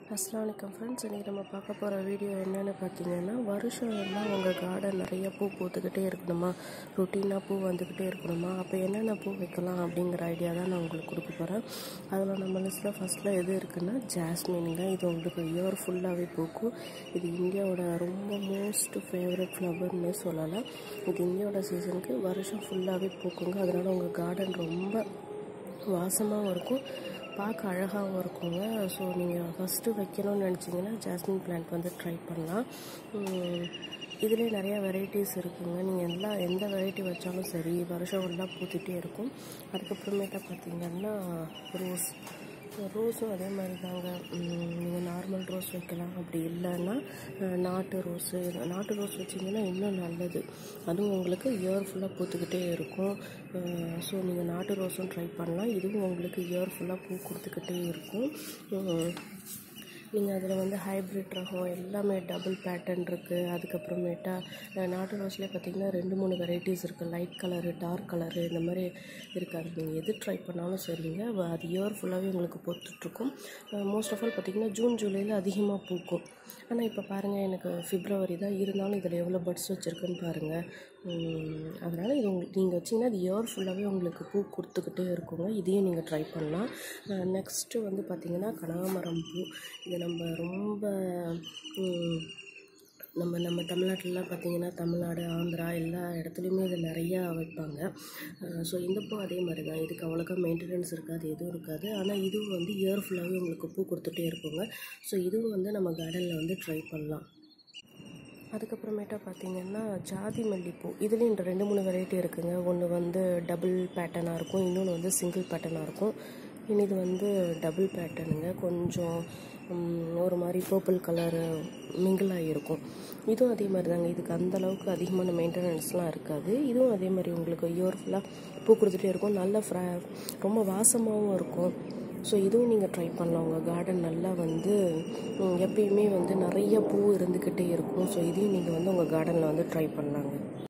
அஸ்லாம் வலைக்கம் ஃப்ரெண்ட்ஸ் இன்றைக்கி நம்ம பார்க்க போகிற வீடியோ என்னென்னு பார்த்தீங்கன்னா வருஷம் எல்லாம் உங்கள் கார்டன் நிறைய பூ பூத்துக்கிட்டே இருக்கணுமா ரொட்டீனாக பூ வந்துக்கிட்டே இருக்கணுமா அப்போ என்னென்ன பூ வைக்கலாம் அப்படிங்கிற ஐடியா தான் நான் உங்களுக்கு கொடுக்க போகிறேன் அதில் நம்ம லிஸ்ட்டில் ஃபஸ்ட்டில் எது இருக்குன்னா ஜாஸ்மின்ங்க இது உங்களுக்கு இயர் ஃபுல்லாகவே பூக்கும் இது இந்தியாவோட ரொம்ப மோஸ்ட் ஃபேவரட் ஃப்ளவர்னு சொல்லலாம் இது இந்தியாவோட சீசனுக்கு வருஷம் ஃபுல்லாகவே பூக்குங்க அதனால் உங்கள் கார்டன் ரொம்ப வாசமாகவும் இருக்கும் பார்க்க அழகாகவும் இருக்குங்க ஸோ நீங்கள் ஃபஸ்ட்டு வைக்கணும்னு நினச்சிங்கன்னா ஜாஸ்மின் பிளான்ட் வந்து ட்ரை பண்ணலாம் இதிலே நிறையா வெரைட்டிஸ் இருக்குங்க நீங்கள் எல்லா எந்த வெரைட்டி வச்சாலும் சரி வருஷம் ஃபுல்லாக பூத்துட்டே இருக்கும் அதுக்கப்புறமேட்டா பார்த்தீங்கன்னா ரோஸ் ரோஸும் அதே மாதிரி தாங்க நீங்கள் நார்மல் ரோஸ் வைக்கலாம் அப்படி இல்லைன்னா அஹ், நாட்டு ரோஸு நாட்டு ரோஸ் வச்சிங்கன்னா இன்னும் நல்லது அதுவும் உங்களுக்கு இயர் ஃபுல்லாக பூத்துக்கிட்டே இருக்கும் ஸோ நீங்கள் நாட்டு ரோஸும் ட்ரை பண்ணலாம் இதுவும் உங்களுக்கு இயர் ஃபுல்லாக பூ கொடுத்துக்கிட்டே இருக்கும் உம், நீங்கள் அதில் வந்து ஹைப்ரிட் ரகம் எல்லாமே டபுள் பேட்டர்ன் இருக்குது அதுக்கப்புறமேட்டா அஹ், நாட்டு ரோஸ்லேயே பார்த்தீங்கன்னா ரெண்டு மூணு வெரைட்டிஸ் இருக்குது லைட் கலரு டார்க் கலரு இந்த மாதிரி இருக்காது நீங்கள் எது ட்ரை பண்ணாலும் சரிங்க வ- அது இயர் ஃபுல்லாகவே உங்களுக்கு பொறுத்துட்ருக்கும் மோஸ்ட் ஆஃப் ஆல் பார்த்தீங்கன்னா ஜூன் ஜூலையில் அதிகமாக பூக்கும் ஆனால் இப்போ பாருங்கள் எனக்கு பிப்ரவரி தான் இருந்தாலும் இதில் எவ்வளோ பட்ஸ் வச்சுருக்குன்னு பாருங்கள் அதனால் இது உங்களுக்கு நீங்கள் வச்சிங்கன்னா அது இயர் ஃபுல்லாகவே உங்களுக்கு பூ கொடுத்துக்கிட்டே இருக்குங்க இதையும் நீங்கள் ட்ரை பண்ணலாம் நெக்ஸ்ட்டு வந்து பார்த்திங்கன்னா கனகாமரம் பூ இது நம்ம ரொம்ப உம், நம்ம நம்ம தமிழ்நாட்டிலலாம் பார்த்திங்கன்னா தமிழ்நாடு ஆந்திரா எல்லா இடத்துலையுமே இது நிறையா வைப்பாங்க ஸோ இந்த பூ அதே மாதிரி தான் இதுக்கு அவ்வளோக்கா மெயின்டெனன்ஸ் இருக்காது எதுவும் இருக்காது ஆனால் இதுவும் வந்து இயர் ஃபுல்லாகவே உங்களுக்கு பூ கொடுத்துட்டே இருக்குங்க ஸோ இதுவும் வந்து நம்ம கார்டனில் வந்து ட்ரை பண்ணலாம் அதுக்கப்புறமேட்டா பார்த்தீங்கன்னா ஜாதி மல்லிப்பூ இதுலேயும் இந்த ரெண்டு மூணு வெரைட்டி இருக்குங்க ஒன்று வந்து டபுள் பேட்டர்னாக இருக்கும் இன்னொன்று வந்து சிங்கிள் பேட்டர்னாக இருக்கும் இனி இது வந்து டபுள் பேட்டர்னுங்க கொஞ்சம் ம், ஒரு மாதிரி பர்பிள் கலரு மிங்கிளாகி இருக்கும் இதுவும் அதே மாதிரி தாங்க இதுக்கு அந்த அளவுக்கு அதிகமான மெயின்டெனன்ஸ்லாம் இருக்காது இதுவும் அதே மாதிரி உங்களுக்கு இயர் ஃபுல்லாக பூ கொடுத்துட்டே இருக்கும் நல்ல ஃப்ரா ரொம்ப வாசமாகவும் இருக்கும் ஸோ இதுவும் நீங்கள் ட்ரை பண்ணலாம் உங்கள் கார்டன் நல்லா வந்து ம், எப்பயுமே வந்து நிறைய பூ இருந்துக்கிட்டே இருக்கும் ஸோ இதையும் நீங்கள் வந்து உங்கள் கார்டனில் வந்து ட்ரை பண்ணலாங்க